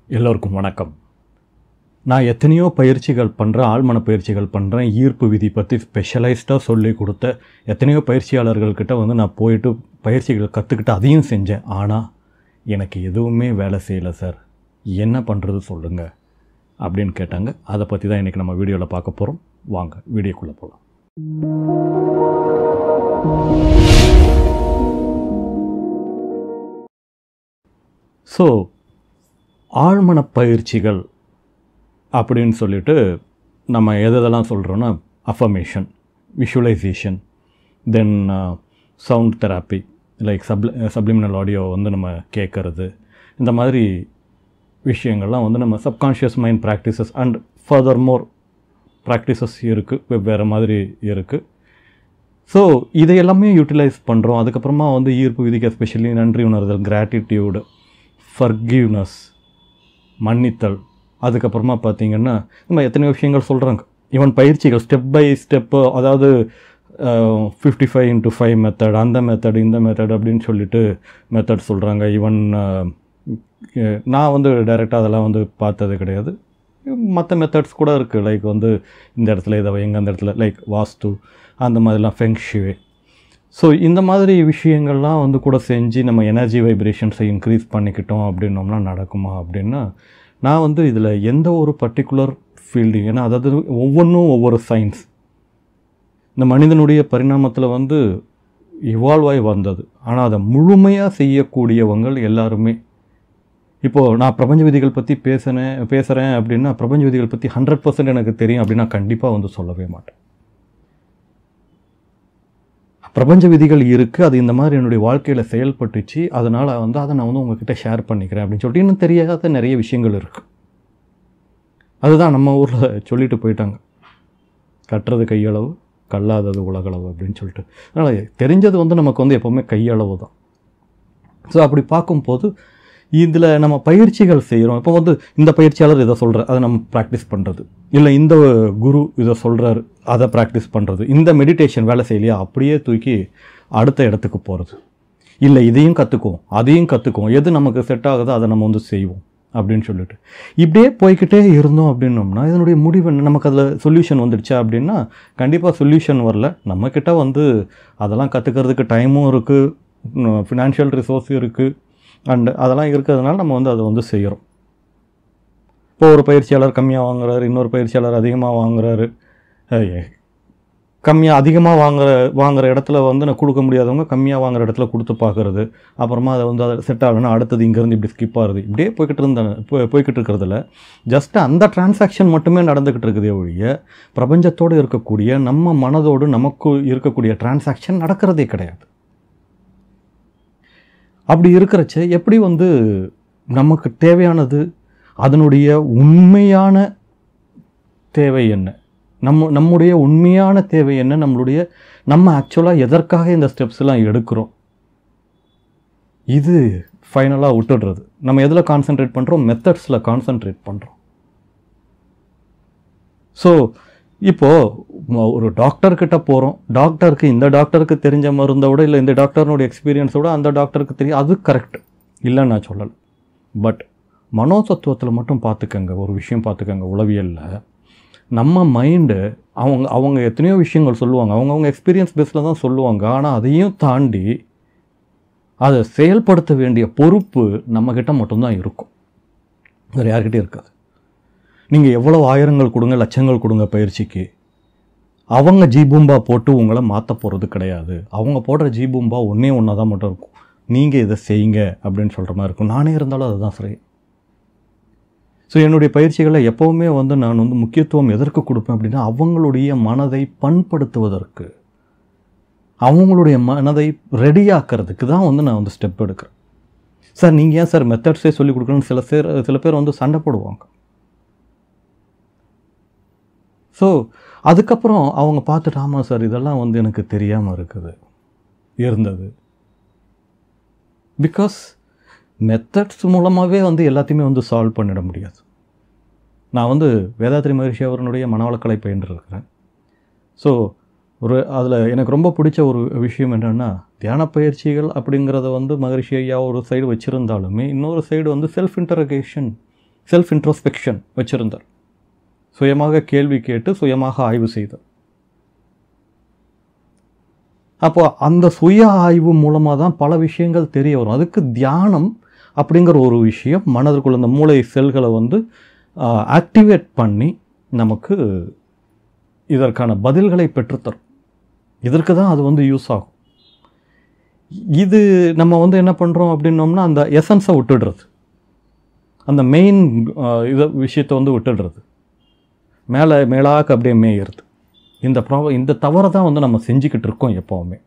எல்லோருக்கும் வணக்கம் நான் எத்தனையோ பயிற்சிகள் பண்ணுறேன் ஆழ்மன பயிற்சிகள் பண்ணுறேன் ஈர்ப்பு விதி பற்றி ஸ்பெஷலைஸ்டாக சொல்லி கொடுத்த எத்தனையோ பயிற்சியாளர்கள்கிட்ட வந்து நான் போயிட்டு பயிற்சிகள் கற்றுக்கிட்டு அதையும் செஞ்சேன் ஆனால் எனக்கு எதுவுமே வேலை செய்யலை சார் என்ன பண்ணுறது சொல்லுங்கள் அப்படின்னு கேட்டாங்க அதை பற்றி தான் இன்றைக்கி நம்ம வீடியோவில் பார்க்க போகிறோம் வாங்க வீடியோக்குள்ளே போகலாம் ஸோ ஆழ்மன பயிற்சிகள் அப்படின்னு சொல்லிட்டு நம்ம எதெல்லாம் சொல்கிறோன்னா affirmation visualization then sound therapy like சப்ள சப்ளிமினல் ஆடியோ வந்து நம்ம கேட்குறது இந்த மாதிரி விஷயங்கள்லாம் வந்து நம்ம subconscious mind practices and further more practices இருக்குது வெவ்வேறு மாதிரி இருக்குது ஸோ இதை எல்லாமே யூட்டிலைஸ் பண்ணுறோம் அதுக்கப்புறமா வந்து ஈர்ப்பு விதிக்க எஸ்பெஷலி நன்றி உணர்தல் கிராட்டிடியூடு ஃபர்கிவ்னஸ் மன்னித்தல் அதுக்கப்புறமா பார்த்தீங்கன்னா நம்ம எத்தனையோ விஷயங்கள் சொல்கிறாங்க ஈவன் பயிற்சிகள் ஸ்டெப் பை ஸ்டெப்பு அதாவது fifty five into five method அந்த மெத்தட் இந்த மெத்தட் அப்படின்னு சொல்லிட்டு மெத்தட் சொல்கிறாங்க ஈவன் நான் வந்து டைரெக்டாக அதெல்லாம் வந்து பார்த்தது கிடையாது மற்ற மெத்தட்ஸ் கூட இருக்குது லைக் வந்து இந்த இடத்துல இதை வைங்க அந்த இடத்துல லைக் வாஸ்து அந்த மாதிரிலாம் ஃபெங்ஷுவே ஸோ இந்த மாதிரி விஷயங்கள்லாம் வந்து கூட செஞ்சு நம்ம எனர்ஜி வைப்ரேஷன்ஸை இன்க்ரீஸ் பண்ணிக்கிட்டோம் அப்படின்னோம்னா நடக்குமா அப்படின்னா நான் வந்து இதில் எந்த ஒரு பர்டிகுலர் ஃபீல்டு ஏன்னா அதாவது ஒவ்வொன்றும் ஒவ்வொரு சயின்ஸ் இந்த மனிதனுடைய பரிணாமத்தில் வந்து இவால்வ் ஆகி வந்தது ஆனால் அதை முழுமையாக செய்யக்கூடியவங்கள் எல்லாருமே இப்போது நான் பிரபஞ்ச விதிகள் பற்றி பேசுனேன் பேசுகிறேன் அப்படின்னா பிரபஞ்ச விதிகள் பற்றி ஹண்ட்ரட் பர்சன்ட் எனக்கு தெரியும் அப்படின்னா கண்டிப்பாக வந்து சொல்லவே மாட்டேன் பிரபஞ்ச விதிகள் இருக்குது அது இந்த மாதிரி என்னுடைய வாழ்க்கையில் செயல்பட்டுச்சு அதனால் வந்து அதை நான் வந்து உங்ககிட்ட ஷேர் பண்ணிக்கிறேன் அப்படின்னு சொல்லிட்டு இன்னும் தெரியாத நிறைய விஷயங்கள் இருக்குது அதுதான் நம்ம ஊரில் சொல்லிட்டு போயிட்டாங்க கட்டுறது கையளவு கல்லாதது உலகளவு அப்படின்னு சொல்லிட்டு அதனால் தெரிஞ்சது வந்து நமக்கு வந்து எப்போவுமே கையளவு தான் ஸோ அப்படி பார்க்கும்போது இதில் நம்ம பயிற்சிகள் செய்கிறோம் இப்போ வந்து இந்த பயிற்சியாளர் இதை சொல்கிறார் அதை நம்ம ப்ராக்டிஸ் பண்ணுறது இல்லை இந்த குரு இதை சொல்கிறார் அதை ப்ராக்டிஸ் பண்ணுறது இந்த மெடிடேஷன் வேலை செய்யலையா அப்படியே தூக்கி அடுத்த இடத்துக்கு போகிறது இல்லை இதையும் கற்றுக்குவோம் அதையும் கற்றுக்குவோம் எது நமக்கு செட் ஆகுதோ அதை நம்ம வந்து செய்வோம் அப்படின்னு சொல்லிட்டு இப்படியே போய்கிட்டே இருந்தோம் அப்படின்னோம்னா இதனுடைய முடிவு என்ன நமக்கு அதில் சொல்யூஷன் வந்துடுச்சா அப்படின்னா கண்டிப்பாக சொல்யூஷன் வரல நம்மக்கிட்ட வந்து அதெல்லாம் கற்றுக்கிறதுக்கு டைமும் இருக்குது ஃபினான்ஷியல் ரிசோர்ஸும் இருக்குது அண்டு அதெல்லாம் இருக்கிறதுனால நம்ம வந்து அதை வந்து செய்கிறோம் இப்போ ஒரு பயிற்சியாளர் கம்மியாக வாங்குறாரு இன்னொரு பயிற்சியாளர் அதிகமாக வாங்குறாரு கம்மியாக அதிகமாக வாங்குற வாங்குற இடத்துல வந்து நான் கொடுக்க முடியாதவங்க கம்மியாக வாங்குற இடத்துல கொடுத்து பார்க்குறது அப்புறமா அதை வந்து அதை செட் ஆகலைன்னா அடுத்தது இங்கேருந்து இப்படி ஸ்கிப் ஆகுது இப்படியே போய்கிட்டு இருந்த போய் போய்கிட்டு இருக்கிறதுல ஜஸ்ட் அந்த டிரான்சாக்ஷன் மட்டுமே நடந்துக்கிட்டு இருக்குதே ஒழிய பிரபஞ்சத்தோடு இருக்கக்கூடிய நம்ம மனதோடு நமக்கு இருக்கக்கூடிய டிரான்சாக்ஷன் நடக்கிறதே கிடையாது அப்படி இருக்கிறச்ச எப்படி வந்து நமக்கு தேவையானது அதனுடைய உண்மையான தேவை என்ன நம்ம நம்முடைய உண்மையான தேவை என்ன நம்மளுடைய நம்ம ஆக்சுவலாக எதற்காக இந்த ஸ்டெப்ஸ்லாம் எடுக்கிறோம் இது ஃபைனலாக விட்டுடுறது நம்ம எதில் கான்சென்ட்ரேட் பண்ணுறோம் மெத்தட்ஸில் கான்சென்ட்ரேட் பண்ணுறோம் ஸோ இப்போது ஒரு டாக்டர்கிட்ட போகிறோம் டாக்டருக்கு இந்த டாக்டருக்கு தெரிஞ்ச மருந்தை விட இல்லை இந்த டாக்டர்னுடைய எக்ஸ்பீரியன்ஸோட அந்த டாக்டருக்கு தெரியும் அது கரெக்ட் இல்லைன்னு நான் சொல்லலை பட் மனோதத்துவத்தில் மட்டும் பார்த்துக்கங்க ஒரு விஷயம் பார்த்துக்கங்க உளவியலில் நம்ம மைண்டு அவங்க அவங்க எத்தனையோ விஷயங்கள் சொல்லுவாங்க அவங்கவுங்க எக்ஸ்பீரியன்ஸ் பேஸில் தான் சொல்லுவாங்க ஆனால் அதையும் தாண்டி அதை செயல்படுத்த வேண்டிய பொறுப்பு நம்மக்கிட்ட மட்டும்தான் இருக்கும் வேறு யார்கிட்டையும் இருக்காது நீங்கள் எவ்வளோ ஆயிரங்கள் கொடுங்க லட்சங்கள் கொடுங்க பயிற்சிக்கு அவங்க ஜீபூம்பா போட்டு உங்களை மாற்ற போகிறது கிடையாது அவங்க போடுற ஜீபூம்பா ஒன்றே ஒன்றா தான் மட்டும் இருக்கும் நீங்கள் இதை செய்யுங்க அப்படின்னு சொல்கிற மாதிரி இருக்கும் நானே இருந்தாலும் அதுதான் சரி ஸோ என்னுடைய பயிற்சிகளை எப்போவுமே வந்து நான் வந்து முக்கியத்துவம் எதற்கு கொடுப்பேன் அப்படின்னா அவங்களுடைய மனதை பண்படுத்துவதற்கு அவங்களுடைய மனதை ரெடியாக்கிறதுக்கு தான் வந்து நான் வந்து ஸ்டெப் எடுக்கிறேன் சார் நீங்கள் ஏன் சார் மெத்தட்ஸே சொல்லிக் கொடுக்கணும்னு சில பேர் சில பேர் வந்து சண்டை போடுவாங்க ஸோ அதுக்கப்புறம் அவங்க பார்த்துட்டு ஆமாம் சார் இதெல்லாம் வந்து எனக்கு தெரியாமல் இருக்குது இருந்தது பிகாஸ் மெத்தட்ஸ் மூலமாகவே வந்து எல்லாத்தையுமே வந்து சால்வ் பண்ணிட முடியாது நான் வந்து வேதாத்ரி மகர்ஷி அவருடைய மனவளக்கலை பயின்றிருக்கிறேன் ஸோ ஒரு அதில் எனக்கு ரொம்ப பிடிச்ச ஒரு விஷயம் என்னென்னா தியான பயிற்சிகள் அப்படிங்கிறத வந்து மகரிஷி ஐயா ஒரு சைடு வச்சுருந்தாலுமே இன்னொரு சைடு வந்து செல்ஃப் இன்டரகேஷன் செல்ஃப் இன்ட்ரோஸ்பெக்ஷன் வச்சுருந்தார் சுயமாக கேள்வி கேட்டு சுயமாக ஆய்வு செய்தார் அப்போ அந்த சுய ஆய்வு மூலமாக தான் பல விஷயங்கள் தெரிய வரும் அதுக்கு தியானம் அப்படிங்கிற ஒரு விஷயம் மனதிற்குள்ள அந்த மூளை செல்களை வந்து ஆக்டிவேட் பண்ணி நமக்கு இதற்கான பதில்களை பெற்றுத்தரும் இதற்கு தான் அது வந்து யூஸ் ஆகும் இது நம்ம வந்து என்ன பண்ணுறோம் அப்படின்னோம்னா அந்த எசன்ஸை விட்டுடுறது அந்த மெயின் இதை விஷயத்தை வந்து விட்டுடுறது மேலே மேலாக்க அப்படியே மேயிறது இந்த ப்ராப்ளம் இந்த தவறை தான் வந்து நம்ம செஞ்சுக்கிட்டு இருக்கோம் எப்போவுமே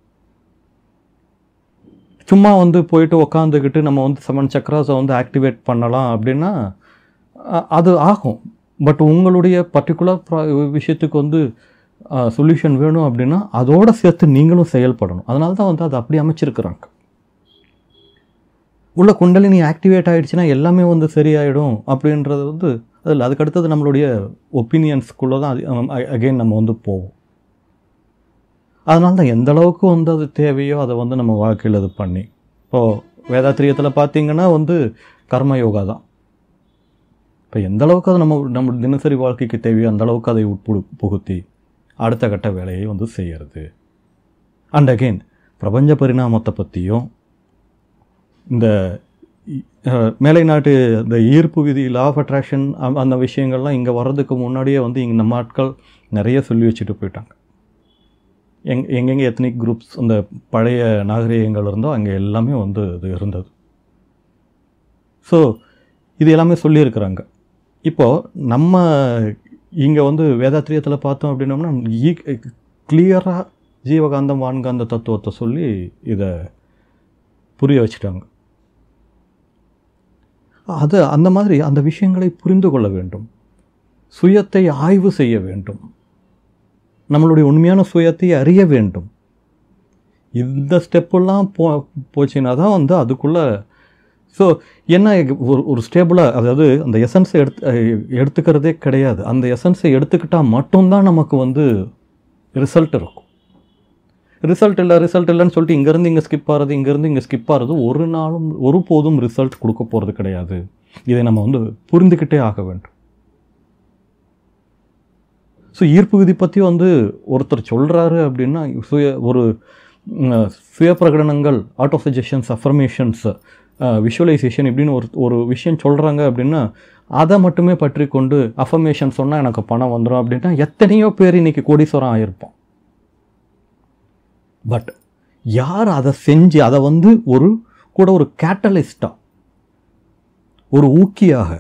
சும்மா வந்து போயிட்டு உக்காந்துக்கிட்டு நம்ம வந்து செவன் சக்கராஸை வந்து ஆக்டிவேட் பண்ணலாம் அப்படின்னா அ- அது ஆகும் பட் உங்களுடைய பர்டிகுலர் விஷயத்துக்கு வந்து சொல்யூஷன் வேணும் அப்படின்னா அதோட சேர்த்து நீங்களும் செயல்படணும் அதனால தான் வந்து அதை அப்படி அமைச்சிருக்கிறாங்க உள்ள குண்டலினி ஆக்டிவேட் ஆயிடுச்சுன்னா எல்லாமே வந்து சரியாயிடும் அப்படின்றது வந்து அதில் அதுக்கு அடுத்தது நம்மளுடைய ஒப்பீனியன்ஸ்குள்ளே தான் அகெயின் நம்ம வந்து போவோம் அதனால தான் எந்த அளவுக்கு வந்து அது தேவையோ அதை வந்து நம்ம வாழ்க்கையில் இது பண்ணி இப்போது வேதாத்திரியத்தில் பார்த்தீங்கன்னா வந்து கர்ம யோகா தான் இப்போ எந்த அளவுக்கு அது நம்ம நம்ம தினசரி வாழ்க்கைக்கு தேவையோ அந்த அளவுக்கு அதை உட்பு புகுத்தி அடுத்த கட்ட வேலையை வந்து செய்யறது அண்ட் அகெயின் பிரபஞ்ச பரிணாமத்தை பற்றியும் இந்த இ- அஹ், மேலை நாட்டு இந்த ஈர்ப்பு விதி லா ஆஃப் அட்ராக்ஷன் அந்த விஷயங்கள்லாம் இங்கே வர்றதுக்கு முன்னாடியே வந்து இங்கே நம்ம ஆட்கள் நிறைய சொல்லி வச்சுட்டு போயிட்டாங்க எங் எங்கெங்கே எத்தனிக் குரூப்ஸ் அந்த பழைய நாகரிகங்கள் இருந்தோ அங்கே எல்லாமே வந்து இது இருந்தது ஸோ இது எல்லாமே சொல்லியிருக்கிறாங்க இப்போது நம்ம இங்கே வந்து வேதாத்திரியத்தில் பார்த்தோம் அப்படின்னோம்னா கிளியராக ஜீவகாந்தம் வான்காந்த தத்துவத்தை சொல்லி இதை புரிய வச்சுட்டாங்க அது அந்த மாதிரி அந்த விஷயங்களை புரிந்து கொள்ள வேண்டும் சுயத்தை ஆய்வு செய்ய வேண்டும் நம்மளுடைய உண்மையான சுயத்தை அறிய வேண்டும் இந்த ஸ்டெப்பெல்லாம் போ போச்சுன்னா தான் வந்து அதுக்குள்ளே ஸோ என்ன ஒரு ஒரு ஸ்டேபிளாக அதாவது அந்த எசன்ஸை எடுத்து அஹ், எடுத்துக்கிறதே கிடையாது அந்த எசன்ஸை எடுத்துக்கிட்டால் மட்டும்தான் நமக்கு வந்து ரிசல்ட் இருக்கும் ரிசல்ட் இல்லை ரிசல்ட் இல்லைன்னு சொல்லிட்டு இங்கேருந்து இங்கே ஸ்கிப் ஆகிறது இங்கேருந்து இங்கே ஸ்கிப் ஆகிறது ஒரு நாளும் ஒருபோதும் ரிசல்ட் கொடுக்க போகிறது கிடையாது இதை நம்ம வந்து புரிந்துக்கிட்டே ஆக வேண்டும் ஸோ ஈர்ப்பு விதி பற்றி வந்து ஒருத்தர் சொல்கிறாரு அப்படின்னா சுய ஒரு ம், சுய பிரகடனங்கள் ஆட்டோ சஜஷன்ஸ் அஃபர்மேஷன்ஸ் விஷுவலைசேஷன் இப்படின்னு ஒரு ஒரு விஷயம் சொல்கிறாங்க அப்படின்னா அதை மட்டுமே பற்றி கொண்டு அஃபர்மேஷன் சொன்னால் எனக்கு பணம் வந்துடும் அப்படின்னா எத்தனையோ பேர் இன்னைக்கு கோடீஸ்வரம் ஆகியிருப்போம் பட் யார் அதை செஞ்சு அதை வந்து ஒரு கூட ஒரு கேட்டலிஸ்டாக ஒரு ஊக்கியாக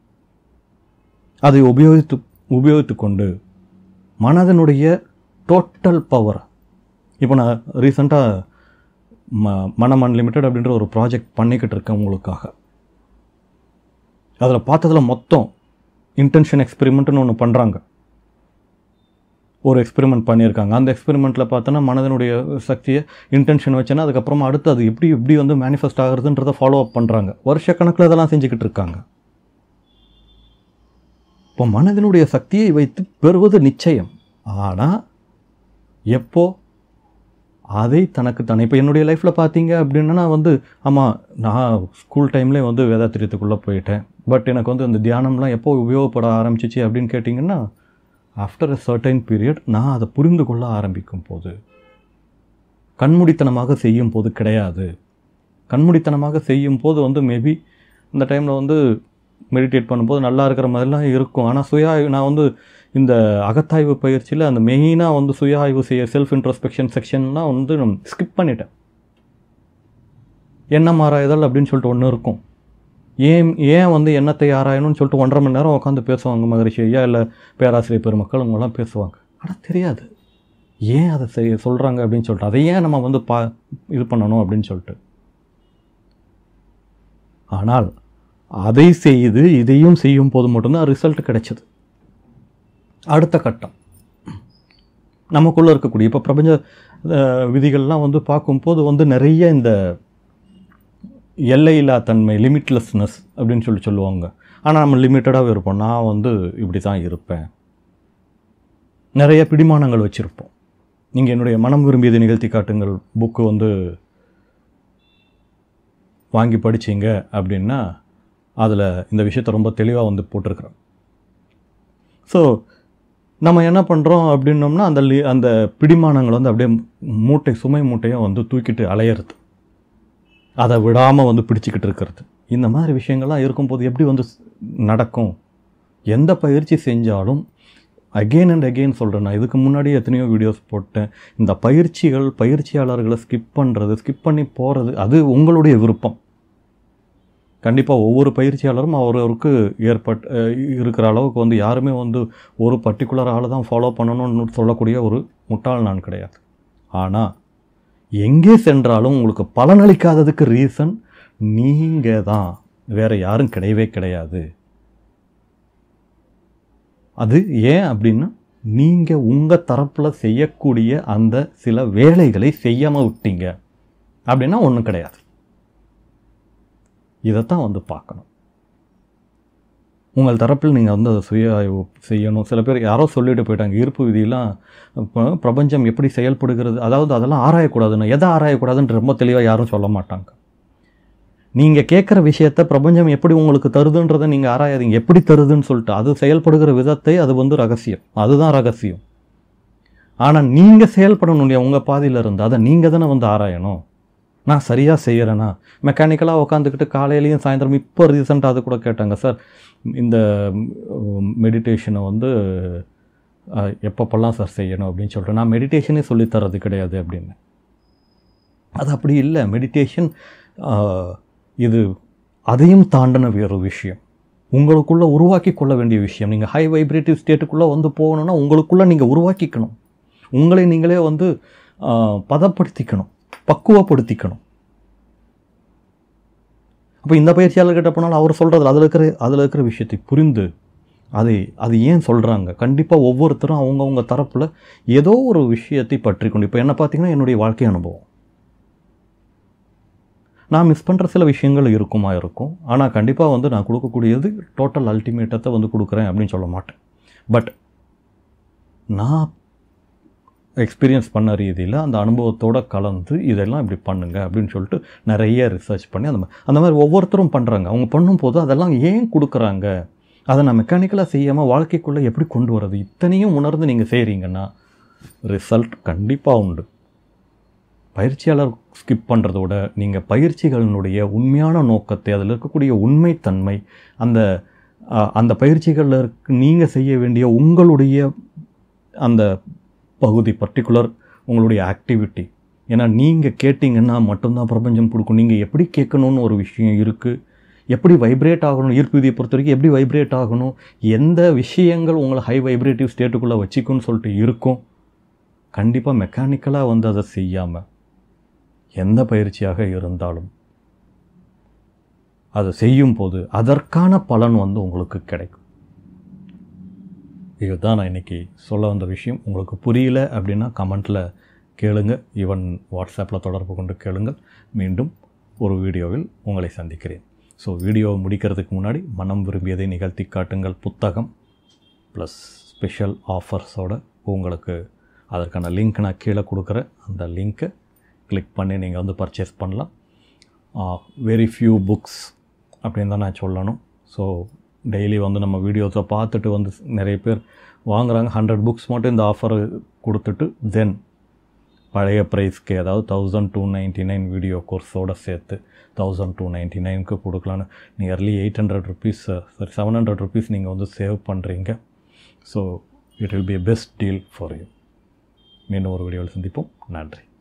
அதை உபயோகித்து உபயோகித்து கொண்டு மனதனுடைய டோட்டல் பவர் இப்போ நான் ரீசெண்டாக ம மனம் அன்லிமிட்டெட் அப்படின்ற ஒரு ப்ராஜெக்ட் பண்ணிக்கிட்டு இருக்கேன் உங்களுக்காக அதில் பார்த்ததில் மொத்தம் இன்டென்ஷன் எக்ஸ்பெரிமெண்ட்னு ஒன்று பண்ணுறாங்க ஒரு எக்ஸ்பெரிமெண்ட் பண்ணியிருக்காங்க அந்த எக்ஸ்பெரிமெண்ட்டில் பார்த்தோன்னா மனதனுடைய சக்தியை இன்டென்ஷன் வச்சேன்னா அதுக்கப்புறமா அடுத்து அது எப்படி எப்படி வந்து மேனிஃபெஸ்ட் ஆகுறதுன்றதை ஃபாலோ அப் பண்ணுறாங்க வருஷக்கணக்கில் இதெல்லாம் செஞ்சுக்கிட்டு இருக்காங்க இப்போ மனதினுடைய சக்தியை வைத்து பெறுவது நிச்சயம் ஆனால் எப்போ அதை தனக்கு தானே இப்போ என்னுடைய லைஃப்பில் பார்த்தீங்க அப்படின்னா நான் வந்து ஆமாம் நான் ஸ்கூல் டைம்லேயே வந்து வேதாத்திரியத்துக்குள்ளே போயிட்டேன் பட் எனக்கு வந்து அந்த தியானம்லாம் எப்போ உபயோகப்பட ஆரம்பிச்சிச்சு அப்படின்னு கேட்டிங்கன்னா ஆஃப்டர் அ சர்டைன் பீரியட் நான் அதை புரிந்து கொள்ள ஆரம்பிக்கும் போது கண்மூடித்தனமாக செய்யும் போது கிடையாது கண்மூடித்தனமாக செய்யும் போது வந்து மேபி இந்த டைமில் வந்து மெடிடேட் பண்ணும்போது நல்லா இருக்கிற மாதிரிலாம் இருக்கும் ஆனால் சுய ஆய்வு நான் வந்து இந்த அகத்தாய்வு பயிற்சியில் அந்த மெயினாக வந்து சுய ஆய்வு செய்ய செல்ஃப் இன்ட்ரோஸ்பெக்ஷன் செக்ஷன்லாம் வந்து நான் ஸ்கிப் பண்ணிட்டேன் எண்ணம் ஆராய்தல் அப்படின்னு சொல்லிட்டு ஒன்று இருக்கும் ஏன் ஏன் வந்து எண்ணத்தை ஆராயணும்னு சொல்லிட்டு ஒன்றரை மணி நேரம் உட்காந்து பேசுவாங்க மகரிஷி ஐயா இல்லை பேராசிரியர் பெருமக்கள் அவங்கெல்லாம் பேசுவாங்க ஆனால் தெரியாது ஏன் அதை செய்ய சொல்கிறாங்க அப்படின்னு சொல்லிட்டு அதை ஏன் நம்ம வந்து பா இது பண்ணணும் அப்படின்னு சொல்லிட்டு ஆனால் அதை செய்து இதையும் செய்யும் போது மட்டும்தான் ரிசல்ட் கிடைச்சது அடுத்த கட்டம் நமக்குள்ளே இருக்கக்கூடிய இப்போ பிரபஞ்ச அஹ், விதிகள்லாம் வந்து பார்க்கும்போது வந்து நிறைய இந்த எல்லையில்லா தன்மை லிமிட்லெஸ்னஸ் அப்படின்னு சொல்லி சொல்லுவாங்க ஆனால் நம்ம லிமிட்டடாகவே இருப்போம் நான் வந்து இப்படி தான் இருப்பேன் நிறைய பிடிமானங்கள் வச்சுருப்போம் நீங்கள் என்னுடைய மனம் விரும்பியது நிகழ்த்தி காட்டுங்கள் புக்கு வந்து வாங்கி படிச்சீங்க அப்படின்னா அதில் இந்த விஷயத்தை ரொம்ப தெளிவாக வந்து போட்டிருக்கிறேன் ஸோ நம்ம என்ன பண்ணுறோம் அப்படின்னோம்னா அந்த லி அந்த பிடிமானங்களை வந்து அப்படியே மூட்டை சுமை மூட்டையை வந்து தூக்கிட்டு அலையிறது அதை விடாமல் வந்து பிடிச்சிக்கிட்டு இருக்கிறது இந்த மாதிரி விஷயங்கள்லாம் இருக்கும்போது எப்படி வந்து ஸ்- நடக்கும் எந்த பயிற்சி செஞ்சாலும் அகெயின் அண்ட் அகெயின் சொல்கிறேன் நான் இதுக்கு முன்னாடி எத்தனையோ வீடியோஸ் போட்டேன் இந்த பயிற்சிகள் பயிற்சியாளர்களை ஸ்கிப் பண்ணுறது ஸ்கிப் பண்ணி போகிறது அது உங்களுடைய விருப்பம் கண்டிப்பாக ஒவ்வொரு பயிற்சியாளரும் அவரவருக்கு ஏற்பட் அஹ் இருக்கிற அளவுக்கு வந்து யாருமே வந்து ஒரு பர்டிகுலர் ஆளை தான் ஃபாலோ பண்ணணும்னு சொல்லக்கூடிய ஒரு முட்டாள் நான் கிடையாது ஆனால் எங்கே சென்றாலும் உங்களுக்கு பலனளிக்காததுக்கு ரீசன் நீங்கள் தான் வேறு யாரும் கிடையவே கிடையாது அது ஏன் அப்படின்னா நீங்கள் உங்கள் தரப்பில் செய்யக்கூடிய அந்த சில வேலைகளை செய்யாமல் விட்டீங்க அப்படின்னா ஒன்றும் கிடையாது இதைத்தான் வந்து பார்க்கணும் உங்கள் தரப்பில் நீங்கள் வந்து அதை சுய ஆய்வு செய்யணும் சில பேர் யாரோ சொல்லிட்டு போயிட்டாங்க ஈர்ப்பு விதியெல்லாம் இப்போ பிரபஞ்சம் எப்படி செயல்படுகிறது அதாவது அதெல்லாம் ஆராயக்கூடாதுன்னு எதை ஆராயக்கூடாதுன்னு ரொம்ப தெளிவாக யாரும் சொல்ல மாட்டாங்க நீங்கள் கேட்குற விஷயத்த பிரபஞ்சம் எப்படி உங்களுக்கு தருதுன்றதை நீங்கள் ஆராயாதீங்க எப்படி தருதுன்னு சொல்லிட்டு அது செயல்படுகிற விதத்தை அது வந்து ரகசியம் அதுதான் ரகசியம் ஆனால் நீங்கள் செயல்படணும் இல்லையா உங்கள் பாதியில் இருந்து அதை நீங்கள் தானே வந்து ஆராயணும் நான் சரியாக செய்கிறேனா மெக்கானிக்கலாக உட்காந்துக்கிட்டு காலையிலையும் சாயந்தரம் இப்போ ரீசெண்டாக அது கூட கேட்டாங்க சார் இந்த மெடிடேஷனை வந்து அஹ், எப்பப்பெல்லாம் சார் செய்யணும் அப்படின்னு சொல்லிட்டு நான் மெடிடேஷனே சொல்லித்தரது கிடையாது அப்படின்னு அது அப்படி இல்லை மெடிடேஷன் இது அதையும் தாண்டின வேறு விஷயம் உங்களுக்குள்ளே உருவாக்கி கொள்ள வேண்டிய விஷயம் நீங்கள் ஹை வைப்ரேட்டிவ் ஸ்டேட்டுக்குள்ளே வந்து போகணுன்னா உங்களுக்குள்ளே நீங்கள் உருவாக்கிக்கணும் உங்களை நீங்களே வந்து ஆஹ், பதப்படுத்திக்கணும் பக்குவப்படுத்திக்கணும் அப்போ இந்த பயிற்சியாளர்கிட்ட போனாலும் அவர் சொல்கிறது அதில் இருக்கிற அதில் இருக்கிற விஷயத்தை புரிந்து அதை அது ஏன் சொல்கிறாங்க கண்டிப்பாக ஒவ்வொருத்தரும் அவங்கவுங்க தரப்பில் ஏதோ ஒரு விஷயத்தை பற்றி கொண்டு இப்போ என்ன பார்த்தீங்கன்னா என்னுடைய வாழ்க்கை அனுபவம் நான் மிஸ் பண்ணுற சில விஷயங்கள் இருக்குமா இருக்கும் ஆனால் கண்டிப்பாக வந்து நான் கொடுக்கக்கூடியது டோட்டல் அல்டிமேட்டத்தை வந்து கொடுக்குறேன் அப்படின்னு சொல்ல மாட்டேன் பட் நான் எக்ஸ்பீரியன்ஸ் பண்ண ரீதியில் அந்த அனுபவத்தோட கலந்து இதெல்லாம் இப்படி பண்ணுங்க அப்படின்னு சொல்லிட்டு நிறைய ரிசர்ச் பண்ணி அந்த மாதிரி அந்த மாதிரி ஒவ்வொருத்தரும் பண்ணுறாங்க அவங்க பண்ணும்போது அதெல்லாம் ஏன் கொடுக்குறாங்க அதை நான் மெக்கானிக்கலாக செய்யாமல் வாழ்க்கைக்குள்ளே எப்படி கொண்டு வர்றது இத்தனையும் உணர்ந்து நீங்கள் செய்கிறீங்கன்னா ரிசல்ட் கண்டிப்பாக உண்டு பயிற்சியாளர் ஸ்கிப் பண்ணுறத விட நீங்கள் பயிற்சிகளினுடைய உண்மையான நோக்கத்தை அதில் இருக்கக்கூடிய உண்மைத்தன்மை அந்த அஹ், அந்த பயிற்சிகளில் இருக்கு நீங்கள் செய்ய வேண்டிய உங்களுடைய அந்த பகுதி பர்டிகுலர் உங்களுடைய ஆக்டிவிட்டி ஏன்னா நீங்கள் கேட்டிங்கன்னா மட்டும்தான் பிரபஞ்சம் கொடுக்கும் நீங்கள் எப்படி கேட்கணும்னு ஒரு விஷயம் இருக்குது எப்படி வைப்ரேட் ஆகணும் ஈர்ப்பு விதியை பொறுத்த வரைக்கும் எப்படி வைப்ரேட் ஆகணும் எந்த விஷயங்கள் உங்களை ஹை வைப்ரேட்டிவ் ஸ்டேட்டுக்குள்ளே வச்சுக்குன்னு சொல்லிட்டு இருக்கும் கண்டிப்பாக மெக்கானிக்கலாக வந்து அதை செய்யாமல் எந்த பயிற்சியாக இருந்தாலும் அதை செய்யும் போது அதற்கான பலன் வந்து உங்களுக்கு கிடைக்கும் இதுதான் நான் இன்றைக்கி சொல்ல வந்த விஷயம் உங்களுக்கு புரியல அப்படின்னா கமெண்ட்டில் கேளுங்க ஈவன் வாட்ஸ்அப்பில் தொடர்பு கொண்டு கேளுங்கள் மீண்டும் ஒரு வீடியோவில் உங்களை சந்திக்கிறேன் ஸோ வீடியோவை முடிக்கிறதுக்கு முன்னாடி மனம் விரும்பியதை நிகழ்த்தி காட்டுங்கள் புத்தகம் ப்ளஸ் ஸ்பெஷல் ஆஃபர்ஸோட உங்களுக்கு அதற்கான லிங்க் நான் கீழே கொடுக்குறேன் அந்த லிங்க்கை கிளிக் பண்ணி நீங்கள் வந்து பர்ச்சேஸ் பண்ணலாம் வெரி ஃபியூ புக்ஸ் அப்படின்னு தான் நான் சொல்லணும் ஸோ டெய்லி வந்து நம்ம வீடியோஸை பார்த்துட்டு வந்து நிறைய பேர் வாங்குறாங்க ஹண்ட்ரட் புக்ஸ் மட்டும் இந்த ஆஃபர் கொடுத்துட்டு தென் பழைய ப்ரைஸ்க்கு அதாவது thousand two ninety nine video கோர்ஸோடு சேர்த்து தௌசண்ட் டூ நைன்ட்டி நைனுக்கு கொடுக்கலான்னு nearly eight hundred rupees sorry seven hundred rupees நீங்கள் வந்து சேவ் பண்ணுறீங்க so it will be best deal for you மீண்டும் ஒரு வீடியோவில் சந்திப்போம் நன்றி